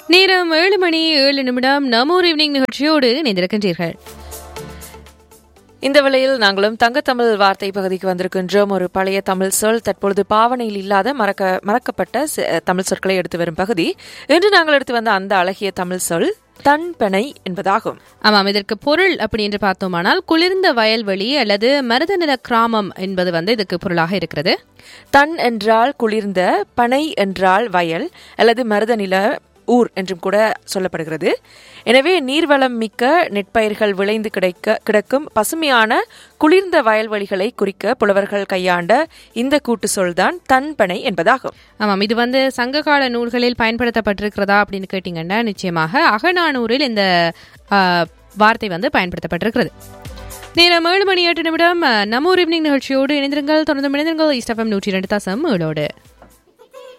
நேரம் ஏழு மணி ஏழு நிமிடம் நமூர் ஈவினிங் நிகழ்ச்சியோடு இணைந்திருக்கின்றீர்கள் இந்த வேளையில் நாங்களும் தங்கத்தமிழ் வார்த்தை பகுதிக்கு வந்திருக்கின்றோம் ஒரு பழைய தமிழ் சொல் தற்பொழுது பாவனையில் இல்லாத மறக்க மறக்கப்பட்ட சி- தமிழ் சொற்களை எடுத்து வரும் பகுதி இன்று நாங்கள் எடுத்து வந்த அந்த அழகிய தமிழ் சொல் தன்பெணை என்பதாகும் ஆமாம் இதற்கு பொருள் அப்படி என்று பார்த்தோமானால் குளிர்ந்த வயல்வெளி அல்லது மருத நில கிராமம் என்பது வந்து இதுக்கு பொருளாக இருக்கிறது தன் என்றால் குளிர்ந்த பனை என்றால் வயல் அல்லது மருதநில ஊர் என்றும் கூட சொல்லப்படுகிறது எனவே நீர்வளம் மிக்க நெற்பயிர்கள் விளைந்து கிடைக்க கிடக்கும் பசுமையான குளிர்ந்த வயல்வெளிகளை குறிக்க புலவர்கள் கையாண்ட இந்த கூட்டு சொல்தான் தன்பனை என்பதாகும் ஆமாம் இது வந்து சங்ககால நூல்களில் பயன்படுத்தப்பட்டிருக்கிறதா அப்படின்னு கேட்டீங்கன்னா நிச்சயமாக அகநானூரில் இந்த ஆ, வார்த்தை வந்து பயன்படுத்தப்பட்டிருக்கிறது நேரம் ஏழு மணி எட்டு நிமிடம் நமூர் ஈவினிங் நிகழ்ச்சியோடு இணைந்திருங்கள் தொடர்ந்து இணைந்திருங்கள் ஈஸ்டஃபம் நூற்றி ரெண்டு தாசம் ஏழோடு